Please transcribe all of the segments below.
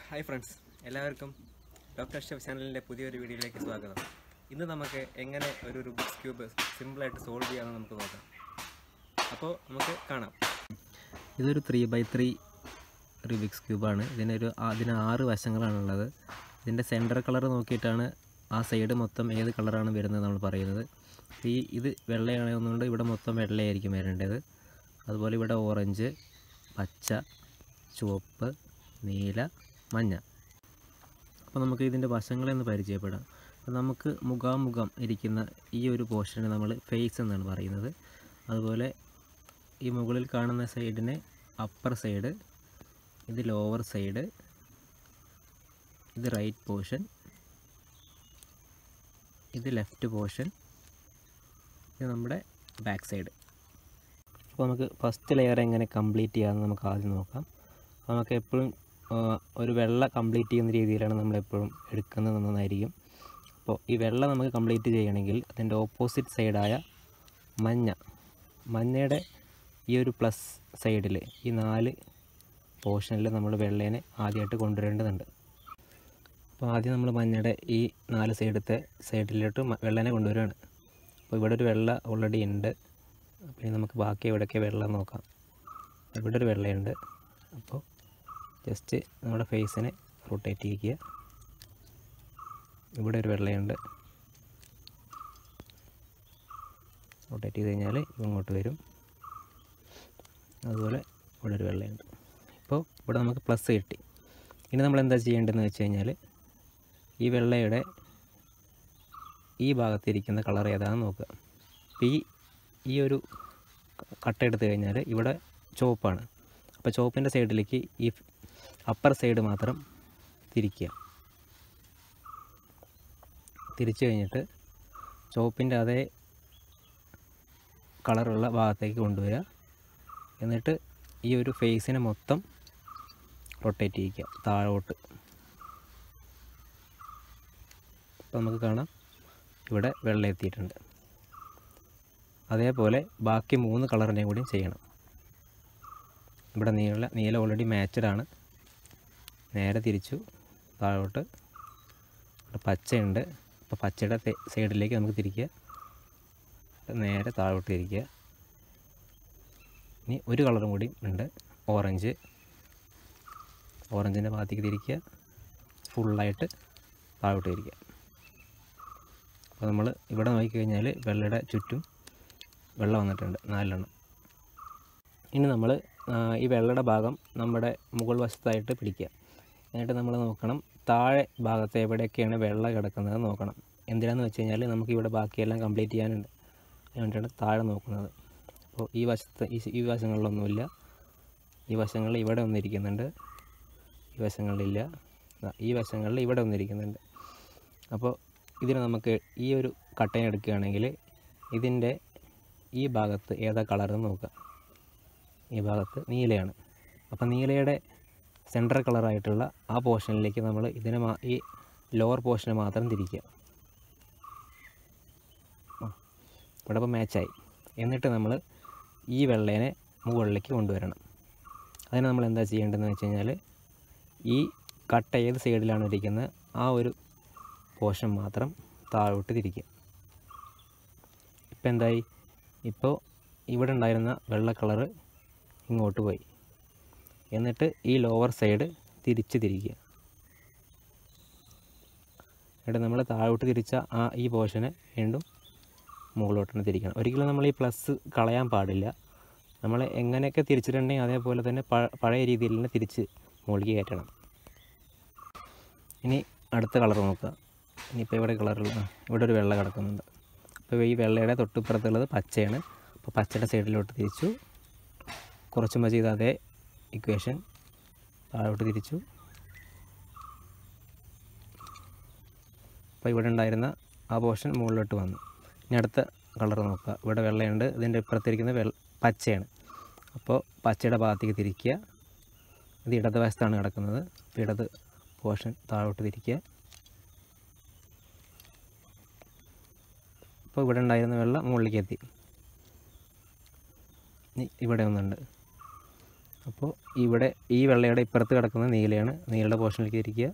hi friends എല്ലാവർക്കും doctor chef ചാനലിൻ്റെ പുതിയൊരു വീഡിയോയിലേക്ക് സ്വാഗതം ഇന്ന് നമുക്ക് എങ്ങനെ ഒരു റുബിക്സ് ക്യൂബ് സിമ്പിളായിട്ട് സോൾവ് ചെയ്യാമെന്ന് നമുക്ക് നോക്കാം അപ്പോൾ നമുക്ക് കാണാം ഇതൊരു ത്രീ ബൈ ത്രീ റുബിക്സ് ക്യൂബാണ് ഇതിനൊരു അതിന് ആറ് വശങ്ങളാണുള്ളത് ഇതിൻ്റെ സെൻറ്റർ കളർ നോക്കിയിട്ടാണ് ആ സൈഡ് മൊത്തം ഏത് കളറാണ് വരുന്നത് നമ്മൾ പറയുന്നത് ഈ ഇത് വെള്ളയാണെന്നുകൊണ്ട് ഇവിടെ മൊത്തം വെള്ളയായിരിക്കും വരേണ്ടത് അതുപോലെ ഇവിടെ ഓറഞ്ച് പച്ച ചുവപ്പ് നീല മഞ്ഞ അപ്പോൾ നമുക്ക് ഇതിൻ്റെ വശങ്ങളെ ഒന്ന് പരിചയപ്പെടാം അപ്പോൾ നമുക്ക് മുഖാമുഖം ഇരിക്കുന്ന ഈ ഒരു പോർഷനെ നമ്മൾ ഫേസ് എന്നാണ് പറയുന്നത് അതുപോലെ ഈ മുകളിൽ കാണുന്ന സൈഡിനെ അപ്പർ സൈഡ് ഇത് ലോവർ സൈഡ് ഇത് റൈറ്റ് പോർഷൻ ഇത് ലെഫ്റ്റ് പോർഷൻ ഇത് നമ്മുടെ ബാക്ക് സൈഡ് അപ്പോൾ നമുക്ക് ഫസ്റ്റ് ലെയർ എങ്ങനെ കംപ്ലീറ്റ് ചെയ്യാമെന്ന് നമുക്ക് ആദ്യം നോക്കാം അപ്പോൾ നമുക്ക് എപ്പോഴും ഒരു വെള്ള കംപ്ലീറ്റ് ചെയ്യുന്ന രീതിയിലാണ് നമ്മളെപ്പോഴും എടുക്കുന്നത് നന്നായിരിക്കും അപ്പോൾ ഈ വെള്ള നമുക്ക് കംപ്ലീറ്റ് ചെയ്യണമെങ്കിൽ അതിൻ്റെ ഓപ്പോസിറ്റ് സൈഡായ മഞ്ഞ മഞ്ഞയുടെ ഈ ഒരു പ്ലസ് സൈഡിൽ ഈ നാല് പോർഷനിൽ നമ്മൾ വെള്ളേനെ ആദ്യമായിട്ട് കൊണ്ടുവരേണ്ടതുണ്ട് അപ്പോൾ ആദ്യം നമ്മൾ മഞ്ഞയുടെ ഈ നാല് സൈഡത്തെ സൈഡിലോട്ട് മ- വെള്ളേനെ കൊണ്ടുവരികയാണ് അപ്പോൾ ഇവിടെ ഒരു വെള്ള ഓൾറെഡി ഉണ്ട് അപ്പോൾ ഇനി നമുക്ക് ബാക്കി എവിടെയൊക്കെ വെള്ളം നോക്കാം ഇവിടെ ഒരു വെള്ളയുണ്ട് അപ്പോൾ ജസ്റ്റ് നമ്മുടെ ഫേസിനെ റൊട്ടേറ്റ് ചെയ്യിക്കുക ഇവിടെ ഒരു വെള്ളയുണ്ട് റൊട്ടേറ്റ് ചെയ്ത് കഴിഞ്ഞാൽ ഇവ ഇങ്ങോട്ട് വരും അതുപോലെ ഇവിടെ ഒരു വെള്ളയുണ്ട് ഇപ്പോൾ ഇവിടെ നമുക്ക് പ്ലസ് കിട്ടി ഇനി നമ്മൾ എന്താ ചെയ്യേണ്ടതെന്ന് വെച്ച് കഴിഞ്ഞാൽ ഈ വെള്ളയുടെ ഈ ഭാഗത്തിരിക്കുന്ന കളർ ഏതാണെന്ന് നോക്കുക അപ്പോൾ ഈ ഈ ഒരു കട്ട എടുത്തു കഴിഞ്ഞാൽ ഇവിടെ ചുവപ്പാണ് അപ്പോൾ ചുവപ്പിൻ്റെ സൈഡിലേക്ക് ഈ അപ്പർ സൈഡ് മാത്രം തിരിക്കുക തിരിച്ചു കഴിഞ്ഞിട്ട് ചുവപ്പിൻ്റെ അതേ കളറുള്ള ഭാഗത്തേക്ക് കൊണ്ടുവരിക എന്നിട്ട് ഈ ഒരു ഫേസിനെ മൊത്തം റൊട്ടേറ്റ് ചെയ്യിക്കുക താഴോട്ട് അപ്പോൾ നമുക്ക് കാണാം ഇവിടെ വെള്ളം എത്തിയിട്ടുണ്ട് അതേപോലെ ബാക്കി മൂന്ന് കളറിനെയും കൂടി ചെയ്യണം ഇവിടെ നീല നീല ഓൾറെഡി മാച്ചഡാണ് നേരെ തിരിച്ചു താഴോട്ട് ഇവിടെ പച്ചയുണ്ട് അപ്പോൾ പച്ചയുടെ തെ- സൈഡിലേക്ക് നമുക്ക് തിരിക്കുക നേരെ താഴോട്ട് തിരിക്കുക ഇനി ഒരു കളറും കൂടി ഉണ്ട് ഓറഞ്ച് ഓറഞ്ചിൻ്റെ ഭാഗത്തേക്ക് തിരിക്കുക ഫുള്ളായിട്ട് താഴോട്ട് തിരിക്കുക അപ്പോൾ നമ്മൾ ഇവിടെ നോക്കിക്കഴിഞ്ഞാൽ വെള്ളയുടെ ചുറ്റും വെള്ളം വന്നിട്ടുണ്ട് നാലെണ്ണം ഇനി നമ്മൾ ഈ വെള്ളയുടെ ഭാഗം നമ്മുടെ മുകൾ വശത്തായിട്ട് പിടിക്കുക എന്നിട്ട് നമ്മൾ നോക്കണം താഴെ ഭാഗത്ത് എവിടെയൊക്കെയാണ് വെള്ളം കിടക്കുന്നത് നോക്കണം എന്തിനാന്ന് വെച്ച് കഴിഞ്ഞാൽ നമുക്ക് ഇവിടെ ബാക്കിയെല്ലാം കംപ്ലീറ്റ് ചെയ്യാനുണ്ട് അതിന് വേണ്ടിയാണ് താഴെ നോക്കുന്നത് അപ്പോൾ ഈ വശത്ത് ഈ ഈ വശങ്ങളിലൊന്നുമില്ല ഈ വശങ്ങളിൽ ഇവിടെ ഒന്നിരിക്കുന്നുണ്ട് ഈ വശങ്ങളിലില്ല ദാ ഈ വശങ്ങളിൽ ഇവിടെ ഒന്നിരിക്കുന്നുണ്ട് അപ്പോൾ ഇതിന് നമുക്ക് ഈ ഒരു കട്ടൻ എടുക്കുകയാണെങ്കിൽ ഇതിൻ്റെ ഈ ഭാഗത്ത് ഏതാ കളറെന്ന് നോക്കുക ഈ ഭാഗത്ത് നീലയാണ് അപ്പോൾ നീലയുടെ സെൻട്രൽ കളറായിട്ടുള്ള ആ പോർഷനിലേക്ക് നമ്മൾ ഇതിനെ മാ ഈ ലോവർ പോർഷനെ മാത്രം തിരിക്കുക ആ, ഇവിടെ ഇപ്പോൾ മാച്ചായി എന്നിട്ട് നമ്മൾ ഈ വെള്ളേനെ മുകളിലേക്ക് കൊണ്ടുവരണം അതിന് നമ്മൾ എന്താ ചെയ്യേണ്ടതെന്ന് വെച്ച് കഴിഞ്ഞാൽ ഈ കട്ട ഏത് സൈഡിലാണ് ഇരിക്കുന്നത് ആ ഒരു പോർഷൻ മാത്രം താഴോട്ട് തിരിക്കുക ഇപ്പം എന്തായി ഇപ്പോൾ ഇവിടെ ഉണ്ടായിരുന്ന വെള്ള കളറ് ഇങ്ങോട്ട് പോയി എന്നിട്ട് ഈ ലോവർ സൈഡ് തിരിച്ച് തിരിക്കുക എന്നിട്ട് നമ്മൾ താഴോട്ട് തിരിച്ച ആ ഈ പോർഷനെ വീണ്ടും മുകളിലോട്ട് തന്നെ തിരിക്കണം ഒരിക്കലും നമ്മൾ ഈ പ്ലസ് കളയാൻ പാടില്ല നമ്മൾ എങ്ങനെയൊക്കെ തിരിച്ചിട്ടുണ്ടെങ്കിൽ അതേപോലെ തന്നെ പ- പഴയ രീതിയിൽ തന്നെ തിരിച്ച് മുകളിലേക്ക് കയറ്റണം ഇനി അടുത്ത കളർ നോക്കുക ഇനിയിപ്പോൾ ഇവിടെ കളറുള്ള ആ, ഇവിടെ ഒരു വെള്ള കിടക്കുന്നുണ്ട് അപ്പോൾ ഈ വെള്ളയുടെ തൊട്ടിപ്പുറത്തുള്ളത് പച്ചയാണ് അപ്പോൾ പച്ചയുടെ സൈഡിലോട്ട് തിരിച്ചു കുറച്ചുമ്പോൾ ചെയ്ത അതേ ഇക്വേഷൻ താഴോട്ട് തിരിച്ചു അപ്പോൾ ഇവിടെ ഉണ്ടായിരുന്ന ആ പോർഷൻ മുകളിലോട്ട് വന്നു ഇനി അടുത്ത കളർ നോക്കുക ഇവിടെ വെള്ളയുണ്ട് ഇതിൻ്റെ ഇപ്പുറത്തിരിക്കുന്ന വെള്ള പച്ചയാണ് അപ്പോൾ പച്ചയുടെ ഭാഗത്തേക്ക് തിരിക്കുക ഇത് ഇടത് വശത്താണ് കിടക്കുന്നത് അപ്പോൾ ഇടത് പോർഷൻ താഴോട്ട് തിരിക്കുക അപ്പോൾ ഇവിടെ ഉണ്ടായിരുന്ന വെള്ളം മുകളിലേക്ക് എത്തി ഇനി ഇവിടെ ഒന്നുണ്ട് അപ്പോൾ ഇവിടെ ഈ വെള്ളയുടെ ഇപ്പുറത്ത് കിടക്കുന്ന നീലയാണ് നീലയുടെ പോർഷനിലേക്ക് ഇരിക്കുക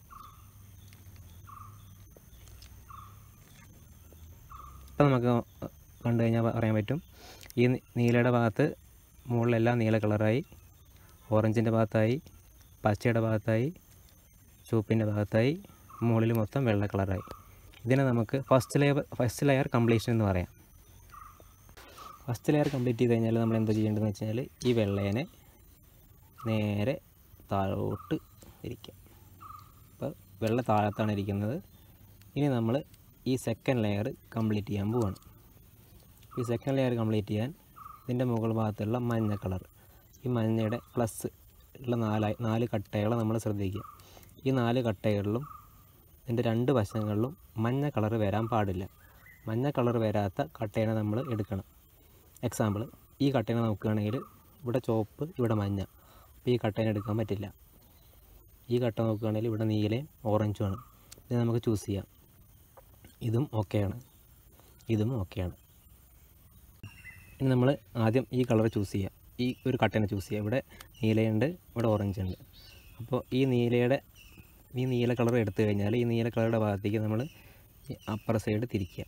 ഇപ്പം നമുക്ക് കണ്ടു കഴിഞ്ഞാൽ പറയാൻ പറ്റും ഈ നി- നീലയുടെ ഭാഗത്ത് മുകളിലെല്ലാം നീല കളറായി ഓറഞ്ചിൻ്റെ ഭാഗത്തായി പച്ചയുടെ ഭാഗത്തായി ചുവപ്പിൻ്റെ ഭാഗത്തായി മുകളിൽ മൊത്തം വെള്ള കളറായി ഇതിനെ നമുക്ക് first layer first layer completion എന്ന് പറയാം ഫസ്റ്റ് ലെയർ കംപ്ലീറ്റ് ചെയ്ത് കഴിഞ്ഞാൽ നമ്മൾ എന്താ ചെയ്യേണ്ടതെന്ന് വെച്ച് കഴിഞ്ഞാൽ ഈ വെള്ളേനെ നേരെ താഴോട്ട് ഇരിക്കുക അപ്പോൾ വെള്ള താഴത്താണ് ഇരിക്കുന്നത് ഇനി നമ്മൾ ഈ സെക്കൻഡ് ലെയർ കംപ്ലീറ്റ് ചെയ്യാൻ പോവാണ് ഈ സെക്കൻഡ് ലെയർ കംപ്ലീറ്റ് ചെയ്യാൻ ഇതിൻ്റെ മുകൾ ഭാഗത്തുള്ള മഞ്ഞ കളർ ഈ മഞ്ഞയുടെ പ്ലസ് ഉള്ള നാലായി നാല് കട്ടകൾ നമ്മൾ ശ്രദ്ധിക്കുക ഈ നാല് കട്ടകളിലും ഇതിൻ്റെ രണ്ട് വശങ്ങളിലും മഞ്ഞ കളർ വരാൻ പാടില്ല മഞ്ഞ കളർ വരാത്ത കട്ടേനെ നമ്മൾ എടുക്കണം എക്സാമ്പിൾ ഈ കട്ടേനെ നോക്കുകയാണെങ്കിൽ ഇവിടെ ചുവപ്പ് ഇവിടെ മഞ്ഞ അപ്പോൾ ഈ കട്ടേനെ എടുക്കാൻ പറ്റില്ല ഈ കട്ട നോക്കുകയാണെങ്കിൽ ഇവിടെ നീലയും ഓറഞ്ചുമാണ് ഇത് നമുക്ക് ചൂസ് ചെയ്യാം ഇതും ഓക്കെയാണ് ഇതും ഓക്കെയാണ് ഇനി നമ്മൾ ആദ്യം ഈ കളർ ചൂസ് ചെയ്യുക ഈ ഒരു കട്ടേനെ ചൂസ് ചെയ്യുക ഇവിടെ നീലയുണ്ട് ഇവിടെ ഓറഞ്ച് ഉണ്ട് അപ്പോൾ ഈ നീലയുടെ ഈ നീല കളർ എടുത്തു കഴിഞ്ഞാൽ ഈ നീല കളറുടെ ഭാഗത്തേക്ക് നമ്മൾ അപ്പർ സൈഡ് തിരിക്കുക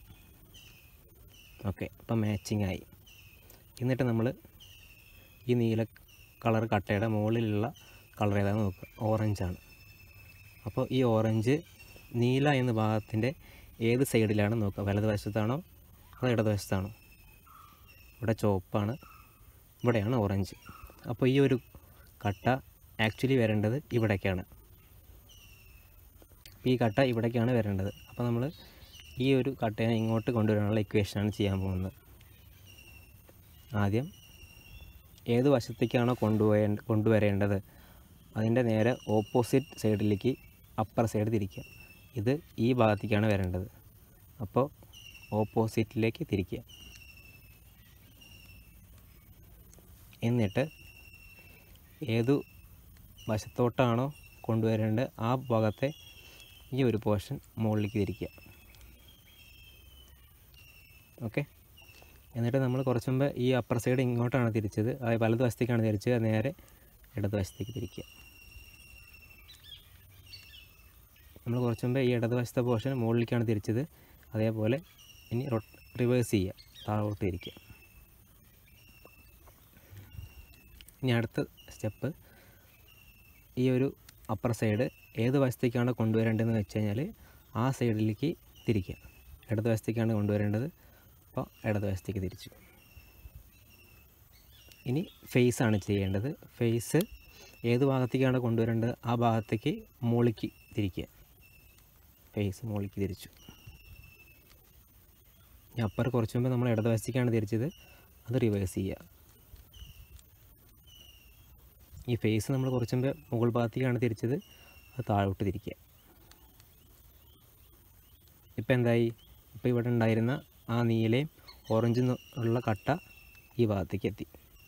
ഓക്കെ അപ്പം മാച്ചിങ് ആയി എന്നിട്ട് നമ്മൾ ഈ നീല കളർ കട്ടയുടെ മുകളിലുള്ള കളർ ഏതാണെന്ന് നോക്കുക ഓറഞ്ചാണ് അപ്പോൾ ഈ ഓറഞ്ച് നീല എന്ന ഭാഗത്തിൻ്റെ ഏത് സൈഡിലാണ് നോക്കുക വലതുവശത്താണോ അതോ ഇടതുവശത്താണോ ഇവിടെ ചുവപ്പാണ് ഇവിടെയാണ് ഓറഞ്ച് അപ്പോൾ ഈ ഒരു കട്ട ആക്ച്വലി വരേണ്ടത് ഇവിടേക്കാണ് അപ്പോൾ ഈ കട്ട ഇവിടേക്കാണ് വരേണ്ടത് അപ്പോൾ നമ്മൾ ഈ ഒരു കട്ടയെ ഇങ്ങോട്ട് കൊണ്ടുവരാനുള്ള ഇക്വേഷനാണ് ചെയ്യാൻ പോകുന്നത് ആദ്യം ഏത് വശത്തേക്കാണോ കൊണ്ടുപോയേ കൊണ്ടുവരേണ്ടത് അതിൻ്റെ നേരെ ഓപ്പോസിറ്റ് സൈഡിലേക്ക് അപ്പർ സൈഡ് തിരിക്കുക ഇത് ഈ ഭാഗത്തേക്കാണ് വരേണ്ടത് അപ്പോൾ ഓപ്പോസിറ്റിലേക്ക് തിരിക്കുക എന്നിട്ട് ഏതു വശത്തോട്ടാണോ കൊണ്ടുവരേണ്ടത് ആ ഭാഗത്തെ ഈ ഒരു പോർഷൻ മുകളിലേക്ക് തിരിക്കുക ഓക്കെ എന്നിട്ട് നമ്മൾ കുറച്ച് മുമ്പ് ഈ അപ്പർ സൈഡ് ഇങ്ങോട്ടാണ് തിരിച്ചത് ആ വലത് വശത്തേക്കാണ് തിരിച്ചത് അത് നേരെ ഇടത് വശത്തേക്ക് തിരിക്കുക നമ്മൾ കുറച്ച് മുമ്പ് ഈ ഇടത് വശത്തെ പോർഷൻ മുകളിലേക്കാണ് തിരിച്ചത് അതേപോലെ ഇനി റിവേഴ്സ് ചെയ്യുക താഴോട്ട് തിരിക്കുക ഇനി അടുത്ത സ്റ്റെപ്പ് ഈ ഒരു അപ്പർ സൈഡ് ഏത് വശത്തേക്കാണ് കൊണ്ടുവരേണ്ടതെന്ന് വെച്ച് കഴിഞ്ഞാൽ ആ സൈഡിലേക്ക് തിരിക്കുക ഇടത് വശത്തേക്കാണ് കൊണ്ടുവരേണ്ടത് അപ്പോൾ ഇടത് വശത്തേക്ക് തിരിച്ചു ഇനി ഫേസ് ആണ് ചെയ്യേണ്ടത് ഫേസ് ഏത് ഭാഗത്തേക്കാണ് കൊണ്ടുവരേണ്ടത് ആ ഭാഗത്തേക്ക് മുകളിലേക്ക് തിരിക്കുക ഫേസ് മുകളിലേക്ക് തിരിച്ചു ഇനി അപ്പർ കുറച്ച് മുമ്പ് നമ്മൾ ഇടത് വശത്തേക്കാണ് തിരിച്ചത് അത് റിവേഴ്സ് ചെയ്യുക ഈ ഫേസ് നമ്മൾ കുറച്ച് മുമ്പ് മുകൾ ഭാഗത്തേക്കാണ് തിരിച്ചത് അത് താഴോട്ട് തിരിക്കുക ഇപ്പം എന്തായി ഇപ്പോൾ ഇവിടെ ഉണ്ടായിരുന്ന ആ നീലയും ഓറഞ്ചും ഉള്ള കട്ട ഈ ഭാഗത്തേക്ക് എത്തി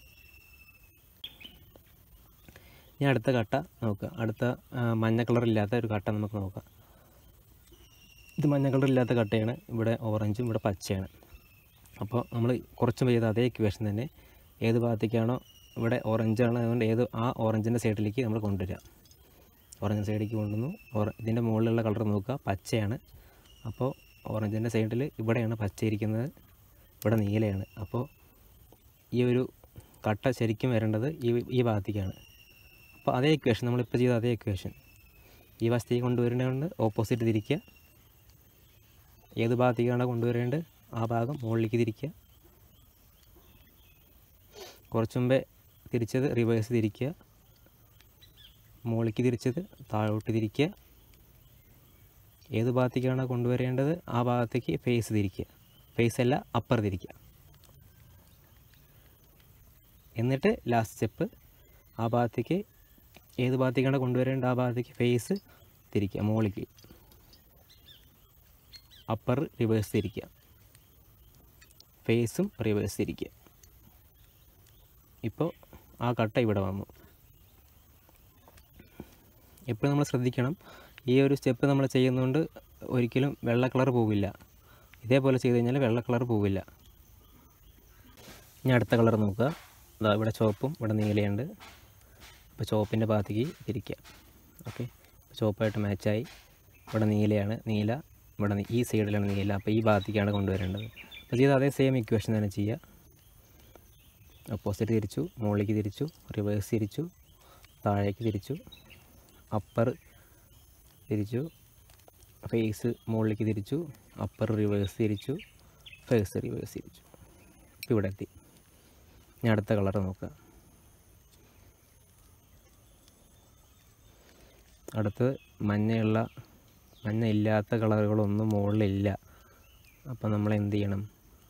ഇനി അടുത്ത കട്ട നോക്കുക അടുത്ത ആ, മഞ്ഞ കളറില്ലാത്ത ഒരു കട്ട നമുക്ക് നോക്കാം ഇത് മഞ്ഞ കളറില്ലാത്ത കട്ടയാണ് ഇവിടെ ഓറഞ്ചും ഇവിടെ പച്ചയാണ് അപ്പോൾ നമ്മൾ കുറച്ചും ചെയ്ത അതേ ഇക്വേഷൻ തന്നെ ഏത് ഭാഗത്തേക്കാണോ ഇവിടെ ഓറഞ്ചാണ് അതുകൊണ്ട് ഏത് ആ ഓറഞ്ചിൻ്റെ സൈഡിലേക്ക് നമ്മൾ കൊണ്ടുവരിക ഓറഞ്ച് സൈഡിലേക്ക് കൊണ്ടുവന്നു ഓറ ഇതിൻ്റെ മുകളിലുള്ള കളർ നോക്കുക പച്ചയാണ് അപ്പോൾ ഓറഞ്ചിൻ്റെ സൈഡിൽ ഇവിടെയാണ് പച്ച ഇരിക്കുന്നത് ഇവിടെ നീലയാണ് അപ്പോൾ ഈ ഒരു കട്ട ശരിക്കും വരേണ്ടത് ഈ ഈ ഭാഗത്തേക്കാണ് അപ്പോൾ അതേ ഇക്വേഷൻ നമ്മളിപ്പോൾ ചെയ്ത അതേ ഇക്വേഷൻ ഈ വശത്തേക്ക് കൊണ്ടുവരേണ്ടതുകൊണ്ട് ഓപ്പോസിറ്റ് തിരിക്കുക ഏത് ഭാഗത്തേക്കാണ് കൊണ്ടുവരേണ്ടത് ആ ഭാഗം മുകളിലേക്ക് തിരിക്കുക കുറച്ച് മുമ്പേ തിരിച്ചത് റിവേഴ്സ് തിരിക്കുക മുകളിലേക്ക് തിരിച്ചത് താഴോട്ട് തിരിക്കുക ഏത് ഭാഗത്തേക്കാണ് കൊണ്ടുവരേണ്ടത് ആ ഭാഗത്തേക്ക് ഫേസ് തിരിക്കുക ഫേസ് അല്ല അപ്പർ തിരിക്കുക എന്നിട്ട് ലാസ്റ്റ് സ്റ്റെപ്പ് ആ ഭാഗത്തേക്ക് ഏത് ഭാഗത്തേക്കാണ് കൊണ്ടുവരേണ്ടത് ആ ഭാഗത്തേക്ക് ഫേസ് തിരിക്കുക മുകളിലേക്ക് അപ്പർ റിവേഴ്സ് തിരിക്കുക ഫേസും റിവേഴ്സ് തിരിക്കുക ഇപ്പോൾ ആ കട്ട ഇവിടെ വന്നു ഇപ്പോൾ നമ്മൾ ശ്രദ്ധിക്കണം ഈ ഒരു സ്റ്റെപ്പ് നമ്മൾ ചെയ്യുന്നതുകൊണ്ട് ഒരിക്കലും വെള്ള കളർ പോവില്ല ഇതേപോലെ ചെയ്ത് കഴിഞ്ഞാൽ വെള്ള കളർ പോവില്ല ഇനി അടുത്ത കളർ നോക്കുക ഇതാ ഇവിടെ ചുവപ്പും ഇവിടെ നീലയുണ്ട് ഇപ്പോൾ ചുവപ്പിൻ്റെ ഭാഗത്തേക്ക് തിരിക്കുക ഓക്കെ ചുവപ്പായിട്ട് മാച്ചായി ഇവിടെ നീലയാണ് നീല ഇവിടെ നി- ഈ സൈഡിലാണ് നീല അപ്പോൾ ഈ ഭാഗത്തേക്കാണ് കൊണ്ടുവരേണ്ടത് അപ്പോൾ ചെയ്ത് അതേ സെയിം ഇക്വേഷൻ തന്നെ ചെയ്യുക ഓപ്പോസിറ്റ് തിരിച്ചു മുകളിലേക്ക് തിരിച്ചു റിവേഴ്സ് തിരിച്ചു താഴേക്ക് തിരിച്ചു അപ്പർ തിരിച്ചു ഫേസ് മുകളിലേക്ക് തിരിച്ചു അപ്പർ റിവേഴ്സ് തിരിച്ചു ഫേസ് റിവേഴ്സ് തിരിച്ചു ഇപ്പോൾ ഇവിടെ എത്തി ഇനി അടുത്ത കളർ നോക്കുക അടുത്ത് മഞ്ഞയുള്ള മഞ്ഞ ഇല്ലാത്ത കളറുകളൊന്നും മുകളിലില്ല അപ്പോൾ നമ്മൾ എന്ത് ചെയ്യണം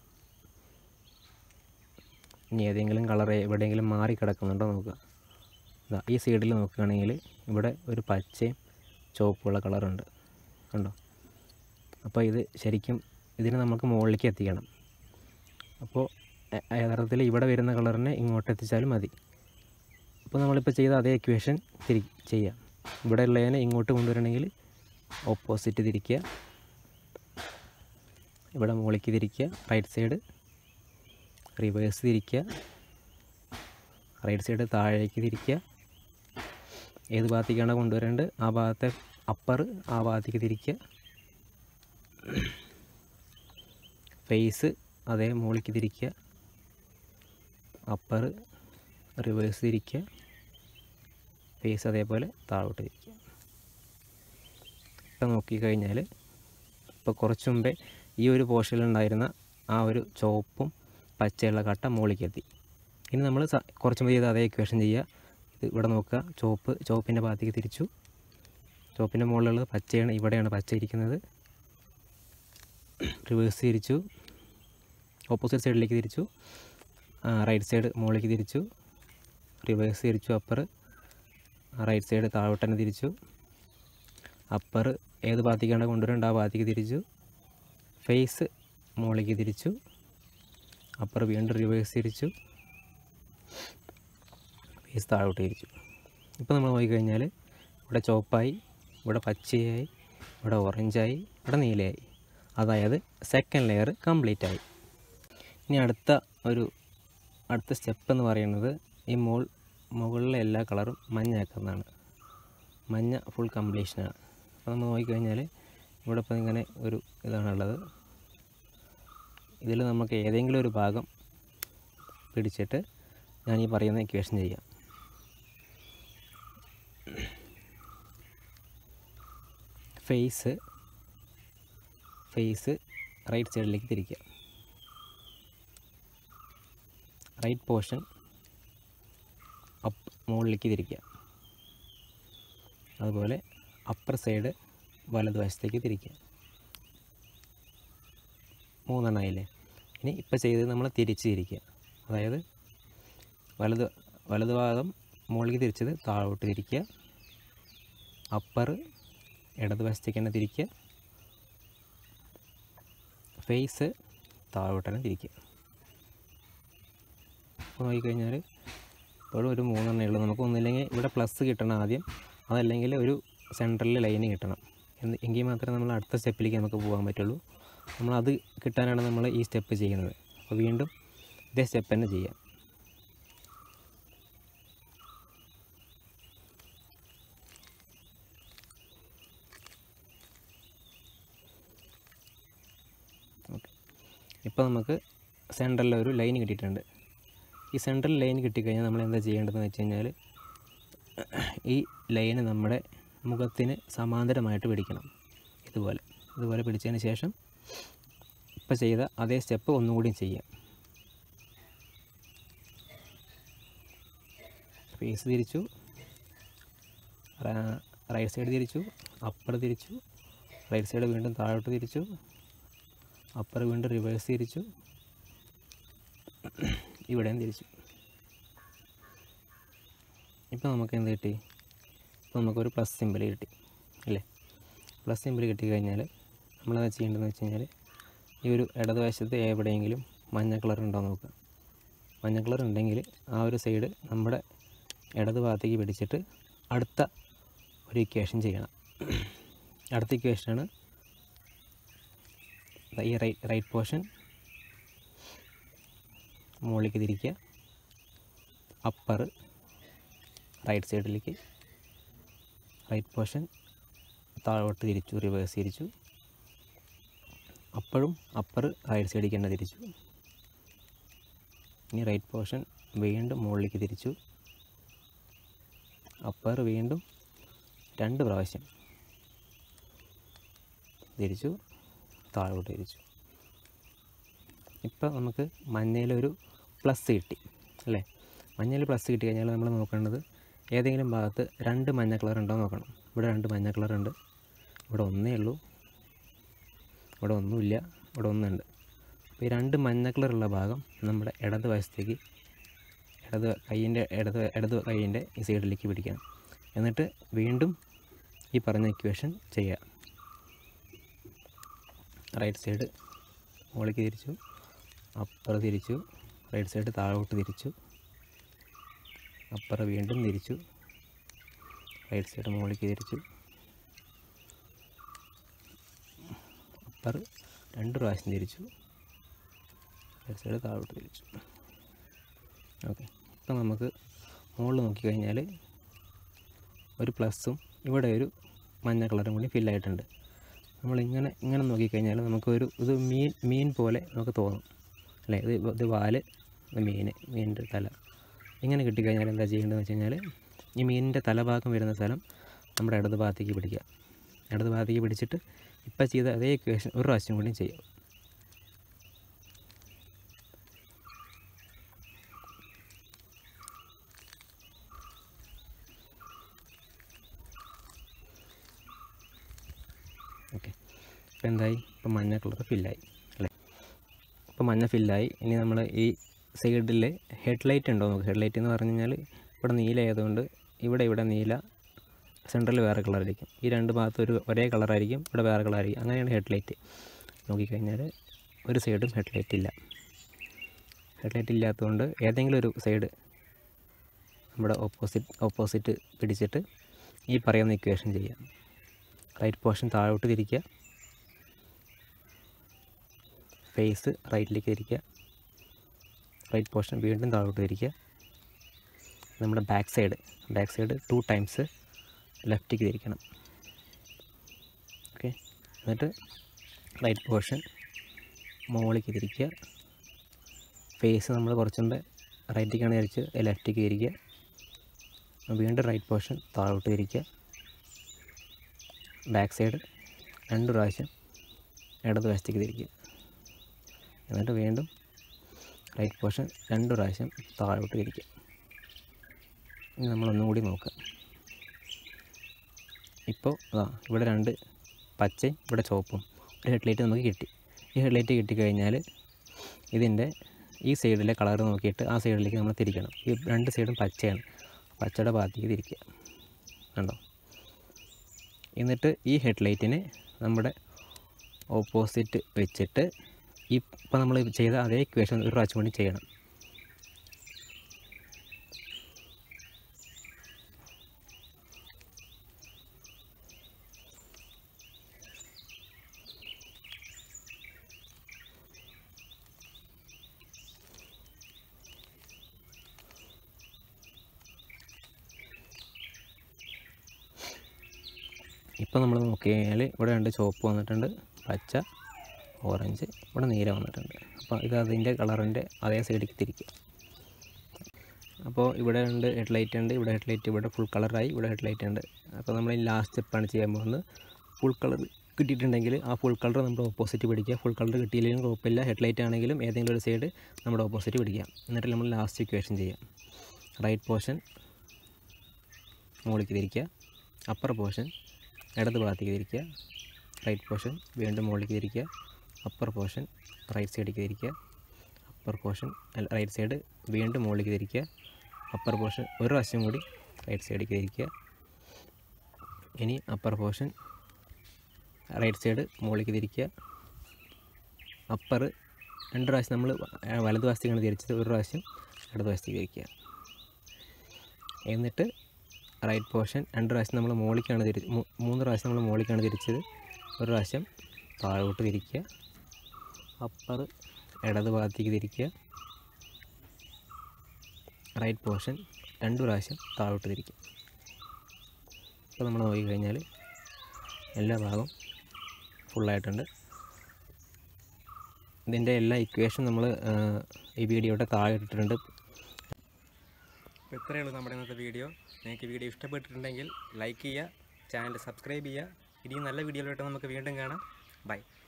ഇനി ഏതെങ്കിലും കളർ എവിടെയെങ്കിലും മാറി കിടക്കുന്നുണ്ടോ നോക്കുക ദാ ഈ സൈഡിൽ നോക്കുകയാണെങ്കിൽ ഇവിടെ ഒരു പച്ചയും ചുവപ്പുള്ള കളറുണ്ട് കണ്ടോ അപ്പോൾ ഇത് ശരിക്കും ഇതിനെ നമുക്ക് മുകളിലേക്ക് എത്തിക്കണം അപ്പോൾ യ- യഥാർത്ഥത്തിൽ ഇവിടെ വരുന്ന കളറിനെ ഇങ്ങോട്ട് എത്തിച്ചാലും മതി അപ്പോൾ നമ്മളിപ്പോൾ ചെയ്ത അതേ ഇക്വേഷൻ തിരി ചെയ്യാം ഇവിടെ ഉള്ളതിനെ ഇങ്ങോട്ട് കൊണ്ടുവരണമെങ്കിൽ ഓപ്പോസിറ്റ് തിരിക്കുക ഇവിടെ മുകളിലേക്ക് തിരിക്കുക റൈറ്റ് സൈഡ് റിവേഴ്സ് തിരിക്കുക റൈറ്റ് സൈഡ് താഴേക്ക് തിരിക്കുക ഏത് ഭാഗത്തേക്കാണ് കൊണ്ടുവരേണ്ടത് ആ ഭാഗത്തെ അപ്പർ ആ ഭാഗത്തേക്ക് തിരിക്കുക ഫേസ് അതേ മുകളിലേക്ക് തിരിക്കുക അപ്പർ റിവേഴ്സ് തിരിക്കുക ഫേസ് അതേപോലെ താഴോട്ട് തിരിക്കുക ഇപ്പം നോക്കിക്കഴിഞ്ഞാൽ ഇപ്പോൾ കുറച്ച് മുമ്പേ ഈ ഒരു പോർഷനിലുണ്ടായിരുന്ന ആ ഒരു ചുവപ്പും പച്ചയുള്ള കട്ട മുകളിലേക്ക് എത്തി ഇനി നമ്മൾ കുറച്ച് മുമ്പ് ചെയ്ത അതേ ഇക്വേഷൻ ചെയ്യുക ഇത് ഇവിടെ നോക്കുക ചുവപ്പ് ചുവപ്പിൻ്റെ ഭാഗത്തേക്ക് തിരിച്ചു ചുവപ്പിൻ്റെ മുകളിലുള്ളത് പച്ചയാണ് ഇവിടെയാണ് പച്ച ഇരിക്കുന്നത് റിവേഴ്സ് തിരിച്ചു ഓപ്പോസിറ്റ് സൈഡിലേക്ക് തിരിച്ചു റൈറ്റ് സൈഡ് മുകളിലേക്ക് തിരിച്ചു റിവേഴ്സ് തിരിച്ചു അപ്പർ റൈറ്റ് സൈഡ് താഴോട്ട് തന്നെ തിരിച്ചു അപ്പർ ഏത് ഭാഗത്തേക്കാണ് കൊണ്ടുവരേണ്ടത് ആ ഭാഗത്തേക്ക് തിരിച്ചു ഫേസ് മുകളിലേക്ക് തിരിച്ചു അപ്പർ വീണ്ടും റിവേഴ്സ് തിരിച്ചു ഫേസ് താഴോട്ട് തിരിച്ചു ഇപ്പോൾ നമ്മൾ നോക്കിക്കഴിഞ്ഞാൽ ഇവിടെ ചുവപ്പായി ഇവിടെ പച്ചയായി ഇവിടെ ഓറഞ്ചായി ഇവിടെ നീലയായി അതായത് സെക്കൻഡ് ലെയർ കംപ്ലീറ്റ് ആയി ഇനി അടുത്ത ഒരു അടുത്ത സ്റ്റെപ്പ് എന്ന് പറയുന്നത് ഈ മോൾ മുകളിലെ എല്ലാ കളറും മഞ്ഞയാക്കുന്നതാണ് മഞ്ഞ ഫുൾ കംപ്ലീഷനാണ് അപ്പോൾ നമ്മൾ നോക്കിക്കഴിഞ്ഞാൽ ഇവിടെ ഇപ്പോൾ ഇങ്ങനെ ഒരു ഇതാണുള്ളത് ഇതിൽ നമുക്ക് ഏതെങ്കിലും ഒരു ഭാഗം പിടിച്ചിട്ട് ഞാൻ ഈ പറയുന്ന ഇക്വേഷൻ ചെയ്യാം ഫേസ് ഫേസ് റൈറ്റ് സൈഡിലേക്ക് തിരിക്കുക റൈറ്റ് പോർഷൻ അപ്പ് മുകളിലേക്ക് തിരിക്കുക അതുപോലെ അപ്പർ സൈഡ് വലതുവശത്തേക്ക് തിരിക്കുക മൂന്നെണ്ണമായില്ലേ ഇനി ഇപ്പോൾ ചെയ്തത് നമ്മൾ തിരിച്ച് തിരിക്കുക അതായത് വലത് വലത് ഭാഗം മുകളിലേക്ക് തിരിച്ചത് താഴോട്ട് തിരിക്കുക അപ്പർ ഇടതുവശത്തേക്ക് തന്നെ തിരിക്കുക ഫേസ് താഴോട്ട് തന്നെ തിരിക്കുക അപ്പോൾ നോക്കിക്കഴിഞ്ഞാൽ ഇപ്പോഴും ഒരു മൂന്നെണ്ണേ ഉള്ളൂ നമുക്ക് ഒന്നില്ലെങ്കിൽ ഇവിടെ പ്ലസ് കിട്ടണം ആദ്യം അതല്ലെങ്കിൽ ഒരു സെൻട്രലിൽ ലൈന് കിട്ടണം എന്ന് എങ്കിൽ മാത്രമേ നമ്മൾ അടുത്ത സ്റ്റെപ്പിലേക്ക് നമുക്ക് പോകാൻ പറ്റുള്ളൂ നമ്മളത് കിട്ടാനാണ് നമ്മൾ ഈ സ്റ്റെപ്പ് ചെയ്യുന്നത് അപ്പോൾ വീണ്ടും ഇതേ സ്റ്റെപ്പ് തന്നെ ചെയ്യാം ഓക്കെ ഇപ്പോൾ നമുക്ക് സെൻട്രലിൽ ഒരു ലൈൻ കിട്ടിയിട്ടുണ്ട് ഈ സെൻട്രൽ ലൈൻ കിട്ടിക്കഴിഞ്ഞാൽ നമ്മൾ എന്താ ചെയ്യേണ്ടതെന്ന് വെച്ച് കഴിഞ്ഞാൽ ഈ ലൈന് നമ്മുടെ മുഖത്തിന് സമാന്തരമായിട്ട് പിടിക്കണം ഇതുപോലെ ഇതുപോലെ പിടിച്ചതിന് ശേഷം ഇപ്പോൾ ചെയ്ത അതേ സ്റ്റെപ്പ് ഒന്നുകൂടി ചെയ്യാം ഫേസ് തിരിച്ചു റൈറ്റ് സൈഡ് തിരിച്ചു അപ്പർ തിരിച്ചു റൈറ്റ് സൈഡ് വീണ്ടും താഴോട്ട് തിരിച്ചു അപ്പർ വീണ്ടും റിവേഴ്സ് തിരിച്ചു ഇവിടെയും തിരിച്ചു ഇപ്പോൾ നമുക്ക് എന്ത് കിട്ടി ഇപ്പോൾ നമുക്കൊരു പ്ലസ് സിമ്പിൾ കിട്ടി അല്ലേ പ്ലസ് സിമ്പിൾ കിട്ടിക്കഴിഞ്ഞാൽ നമ്മളെന്താ ചെയ്യേണ്ടതെന്ന് വെച്ച് കഴിഞ്ഞാൽ ഈ ഒരു ഇടതുവശത്ത് എവിടെയെങ്കിലും മഞ്ഞ കളർ ഉണ്ടോ എന്ന് നോക്കുക മഞ്ഞ കളർ ഉണ്ടെങ്കിൽ ആ ഒരു സൈഡ് നമ്മുടെ ഇടത് ഭാഗത്തേക്ക് പിടിച്ചിട്ട് അടുത്ത ഒരു ഇക്വേഷൻ ചെയ്യണം അടുത്ത ഇക്വേഷനാണ് ഈ റൈറ്റ് റൈറ്റ് പോർഷൻ മുകളിലേക്ക് തിരിക്കുക അപ്പർ റൈറ്റ് സൈഡിലേക്ക് റൈറ്റ് പോർഷൻ താഴോട്ട് തിരിച്ചു റിവേഴ്സ് തിരിച്ചു അപ്പോഴും അപ്പർ റൈറ്റ് സൈഡിലേക്ക് തന്നെ തിരിച്ചു ഇനി റൈറ്റ് പോർഷൻ വീണ്ടും മുകളിലേക്ക് തിരിച്ചു അപ്പർ വീണ്ടും രണ്ട് പ്രാവശ്യം തിരിച്ചു താഴോട്ട് തിരിച്ചു ഇപ്പം നമുക്ക് മഞ്ഞയിലൊരു പ്ലസ് കിട്ടി അല്ലേ മഞ്ഞയിൽ പ്ലസ് കിട്ടി കഴിഞ്ഞാൽ നമ്മൾ നോക്കേണ്ടത് ഏതെങ്കിലും ഭാഗത്ത് രണ്ട് മഞ്ഞ കളർ ഉണ്ടോ എന്ന് നോക്കണം ഇവിടെ രണ്ട് മഞ്ഞ കളർ ഉണ്ട് ഇവിടെ ഒന്നേ ഉള്ളൂ ഇവിടെ ഒന്നുമില്ല ഇവിടെ ഒന്നുണ്ട് അപ്പോൾ ഈ രണ്ട് മഞ്ഞ കളറുള്ള ഭാഗം നമ്മുടെ ഇടത് വശത്തേക്ക് ഇടത് കൈയിൻ്റെ ഇടത് ഇടത് കൈയിൻ്റെ ഈ സൈഡിലേക്ക് പിടിക്കണം എന്നിട്ട് വീണ്ടും ഈ പറഞ്ഞ ഇക്വേഷൻ ചെയ്യുക റൈറ്റ് സൈഡ് മുകളിലേക്ക് തിരിച്ചു അപ്പർ തിരിച്ചു റൈറ്റ് സൈഡ് താഴോട്ട് തിരിച്ചു അപ്പർ വീണ്ടും തിരിച്ചു റൈറ്റ് സൈഡ് മുകളിലേക്ക് തിരിച്ചു അപ്പർ രണ്ട് പ്രാവശ്യം തിരിച്ചു റൈറ്റ് സൈഡ് താഴോട്ട് തിരിച്ചു ഓക്കെ ഇപ്പം നമുക്ക് മുകളിൽ നോക്കിക്കഴിഞ്ഞാൽ ഒരു പ്ലസ്സും ഇവിടെ ഒരു മഞ്ഞ കളറും കൂടി ഫില്ലായിട്ടുണ്ട് നമ്മളിങ്ങനെ ഇങ്ങനെ നോക്കിക്കഴിഞ്ഞാൽ നമുക്കൊരു ഇത് മീൻ മീൻ പോലെ നമുക്ക് തോന്നും അല്ലേ ഇത് ഇത് വാല് ഇത് മീൻ മീനിൻ്റെ തല ഇങ്ങനെ കിട്ടിക്കഴിഞ്ഞാൽ എന്താ ചെയ്യേണ്ടതെന്ന് വെച്ച് കഴിഞ്ഞാൽ ഈ മീനിൻ്റെ തലഭാഗം വരുന്ന സ്ഥലം നമ്മുടെ ഇടത് ഭാഗത്തേക്ക് പിടിക്കുക ഇടത് ഭാഗത്തേക്ക് പിടിച്ചിട്ട് ഇപ്പം ചെയ്ത അതേ ഇക്വേഷൻ ഒരു പ്രാവശ്യം കൂടിയും ചെയ്യാം ഓക്കെ ഇപ്പം എന്തായി ഇപ്പം മഞ്ഞ കളർ ഫില്ലായി അല്ലേ ഇപ്പം മഞ്ഞ ഫില്ലായി ഇനി നമ്മൾ ഈ സൈഡിൽ ഹെഡ്ലൈറ്റ് ഉണ്ടോ നോക്കുക ഹെഡ്ലൈറ്റ് എന്ന് പറഞ്ഞു കഴിഞ്ഞാൽ ഇവിടെ നീല ആയതുകൊണ്ട് ഇവിടെ ഇവിടെ നീല സെൻട്രൽ വേറെ കളറായിരിക്കും ഈ രണ്ട് ഭാഗത്തും ഒരു ഒരേ കളറായിരിക്കും ഇവിടെ വേറെ കളറായിരിക്കും അങ്ങനെയാണ് ഹെഡ്ലൈറ്റ് നോക്കിക്കഴിഞ്ഞാൽ ഒരു സൈഡും ഹെഡ്ലൈറ്റ് ഇല്ല ഹെഡ്ലൈറ്റ് ഇല്ലാത്തതുകൊണ്ട് ഏതെങ്കിലും ഒരു സൈഡ് നമ്മുടെ ഓപ്പോസിറ്റ് ഓപ്പോസിറ്റ് പിടിച്ചിട്ട് ഈ പറയുന്ന ഇക്വേഷൻ ചെയ്യാം റൈറ്റ് പോർഷൻ താഴോട്ട് തിരിക്കുക ഫേസ് റൈറ്റിലേക്ക് തിരിക്കുക റൈറ്റ് പോർഷൻ വീണ്ടും താഴോട്ട് തിരിക്കുക നമ്മുടെ back side back side two times ലെഫ്റ്റിലേക്ക് തിരിക്കണം ഓക്കെ എന്നിട്ട് റൈറ്റ് പോർഷൻ മുകളിലേക്ക് തിരിക്കുക ഫേസ് നമ്മൾ കുറച്ചും കൂടെ റൈറ്റിലേക്കാണ് തിരിച്ച് ലെഫ്റ്റിലേക്ക് തിരിക്കുക വീണ്ടും റൈറ്റ് പോർഷൻ താഴോട്ട് തിരിക്കുക ബാക്ക് സൈഡ് രണ്ട് പ്രാവശ്യം ഇടത് വശത്തേക്ക് തിരിക്കുക എന്നിട്ട് വീണ്ടും റൈറ്റ് പോർഷൻ രണ്ട് പ്രാവശ്യം താഴോട്ട് തിരിക്കുക ഇനി നമ്മളൊന്നും കൂടി നോക്കുക ഇപ്പോൾ അതാ ഇവിടെ രണ്ട് പച്ചയും ഇവിടെ ചുവപ്പും ഒരു ഹെഡ്ലൈറ്റ് നമുക്ക് കിട്ടി ഈ ഹെഡ്ലൈറ്റ് കിട്ടിക്കഴിഞ്ഞാൽ ഇതിൻ്റെ ഈ സൈഡിലെ കളർ നോക്കിയിട്ട് ആ സൈഡിലേക്ക് നമ്മൾ തിരിക്കണം ഈ രണ്ട് സൈഡും പച്ചയാണ് പച്ചയുടെ ഭാഗത്തേക്ക് തിരിക്കുക കണ്ടോ എന്നിട്ട് ഈ ഹെഡ്ലൈറ്റിനെ നമ്മുടെ ഓപ്പോസിറ്റ് വെച്ചിട്ട് ഈ ഇപ്പം നമ്മൾ ചെയ്ത അതേ ഇക്വേഷൻ ഒരു പ്രാവശ്യം കൂടി ചെയ്യണം ഇപ്പോൾ നമ്മൾ നോക്കി കഴിഞ്ഞാൽ ഇവിടെ രണ്ട് ചുവപ്പ് വന്നിട്ടുണ്ട് പച്ച ഓറഞ്ച് ഇവിടെ നീല വന്നിട്ടുണ്ട് അപ്പോൾ ഇത് അതിൻ്റെ കളറിൻ്റെ അതേ സൈഡിലേക്ക് തിരിക്കുക അപ്പോൾ ഇവിടെ ഉണ്ട് ഹെഡ്ലൈറ്റ് ഉണ്ട് ഇവിടെ ഹെഡ്ലൈറ്റ് ഇവിടെ ഫുൾ കളറായി ഇവിടെ ഹെഡ്ലൈറ്റ് ഉണ്ട് അപ്പോൾ നമ്മൾ ലാസ്റ്റ് സ്റ്റെപ്പാണ് ചെയ്യാൻ പോകുന്നത് ഫുൾ കളർ കിട്ടിയിട്ടുണ്ടെങ്കിൽ ആ ഫുൾ കളർ നമ്മുടെ ഓപ്പോസിറ്റ് പിടിക്കുക ഫുൾ കളർ കിട്ടിയില്ലെങ്കിലും കുഴപ്പമില്ല ഹെഡ്ലൈറ്റ് ആണെങ്കിലും ഏതെങ്കിലും ഒരു സൈഡ് നമ്മുടെ ഓപ്പോസിറ്റ് പിടിക്കുക എന്നിട്ട് നമ്മൾ ലാസ്റ്റ് ഇക്വേഷൻ ചെയ്യാം റൈറ്റ് പോർഷൻ മുകളിലേക്ക് തിരിക്കുക അപ്പർ പോർഷൻ ഇടത് ഭാഗത്തേക്ക് തിരിക്കുക റൈറ്റ് പോർഷൻ വീണ്ടും മുകളിലേക്ക് തിരിക്കുക അപ്പർ പോർഷൻ റൈറ്റ് സൈഡിലേക്ക് തിരിക്കുക അപ്പർ പോർഷൻ റൈറ്റ് സൈഡ് വീണ്ടും മുകളിലേക്ക് തിരിക്കുക അപ്പർ പോർഷൻ ഒരു പ്രാവശ്യം കൂടി റൈറ്റ് സൈഡിലേക്ക് തിരിക്കുക ഇനി അപ്പർ പോർഷൻ റൈറ്റ് സൈഡ് മുകളിലേക്ക് തിരിക്കുക അപ്പർ രണ്ട് പ്രാവശ്യം നമ്മൾ വലത് വശത്തേക്കാണ് തിരിച്ചത് ഒരു പ്രാവശ്യം ഇടത് വശത്തേക്ക് തിരിക്കുക എന്നിട്ട് റൈറ്റ് പോർഷൻ രണ്ട് പ്രാവശ്യം നമ്മൾ മുകളിലേക്കാണ് തിരി മൂ- മൂന്ന് പ്രാവശ്യം നമ്മൾ മുകളിലേക്കാണ് തിരിച്ചത് ഒരു പ്രാവശ്യം താഴോട്ട് തിരിക്കുക അപ്പർ ഇടത് ഭാഗത്തേക്ക് തിരിക്കുക റൈറ്റ് പോർഷൻ രണ്ട് പ്രാവശ്യം താഴോട്ട് തിരിക്കും അപ്പോൾ നമ്മൾ നോക്കിക്കഴിഞ്ഞാൽ എല്ലാ ഭാഗവും ഫുള്ളായിട്ടുണ്ട് ഇതിൻ്റെ എല്ലാ ഇക്വേഷൻ നമ്മൾ ഈ വീഡിയോയുടെ താഴെ ഇട്ടിട്ടുണ്ട് അപ്പോൾ ഇത്രയേ ഉള്ളൂ നമ്മുടെ ഇന്നത്തെ വീഡിയോ നിങ്ങൾക്ക് വീഡിയോ ഇഷ്ടപ്പെട്ടിട്ടുണ്ടെങ്കിൽ ലൈക്ക് ചെയ്യുക ചാനൽ സബ്സ്ക്രൈബ് ചെയ്യുക ഇനിയും നല്ല വീഡിയോയിലോട്ട് നമുക്ക് വീണ്ടും കാണാം ബൈ